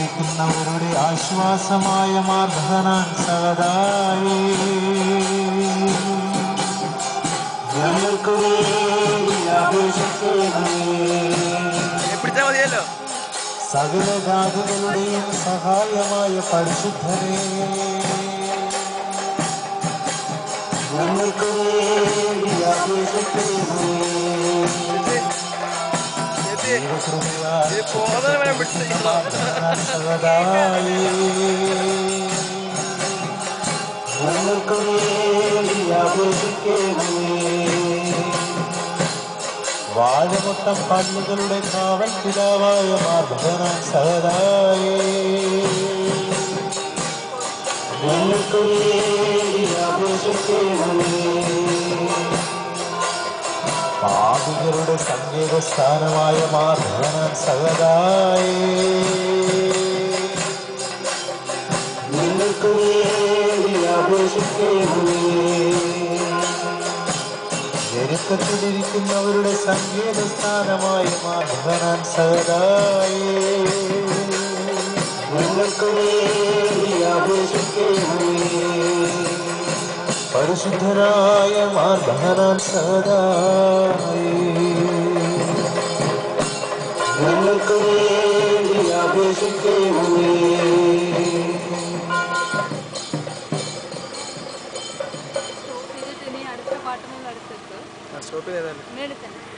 സകലരായിരിക്കുന്നവരുടെ ആശ്വാസമായ മാർദ്ദനാൻ സഹതായി ഞങ്ങൾക്ക് വേണ്ടി അപേക്ഷിക്കണമേ പിടിച്ചാ മതിയല്ലോ സകല ജാതികളുടെയും സഹായമായ പരിശുദ്ധനെ ഞങ്ങൾക്ക് വേണ്ടി അപേക്ഷിക്കണമേ ചേച്ചി ദൈവകൃപയാൽ ഇത് പോകുന്നത് വരെ പിടിച്ചിരിക്കണം സഹതായി ഞങ്ങൾക്ക് വേണ്ടി അപേക്ഷിക്കണമേ വാഴമുട്ടം പള്ളികളുടെ കാവൽ പിതാവായ മാർദ്ദനാൻ സഹതായി ഞങ്ങൾക്ക് വേണ്ടി അപേക്ഷിക്കണമേ പാപികളുടെ സങ്കേത സ്ഥാനമായ മാർദ്ദനാൻ സഹതായി നിങ്ങൾക്ക് വേണ്ടി അപേക്ഷിക്കണമേ ഞെരുക്കത്തിലിരിക്കുന്നവരുടെ സങ്കേത സ്ഥാനമായി മാർദ്ദനാൻ സഹതായി ഞങ്ങൾക്ക് വേണ്ടി അപേക്ഷിക്കണമേ പരിശുദ്ധനായ മാർദ്ദനാൻ സഹതായി ഞങ്ങൾക്ക് വേണ്ടി അപേക്ഷിക്കണമേ സ്റ്റോപ്പ് ചെയ്തിട്ട് ഇനി അടുത്ത പാട്ടിനുള്ള അടുത്തെത്തും സ്റ്റോപ്പ് ചെയ്താലും മേളിൽ തന്നെ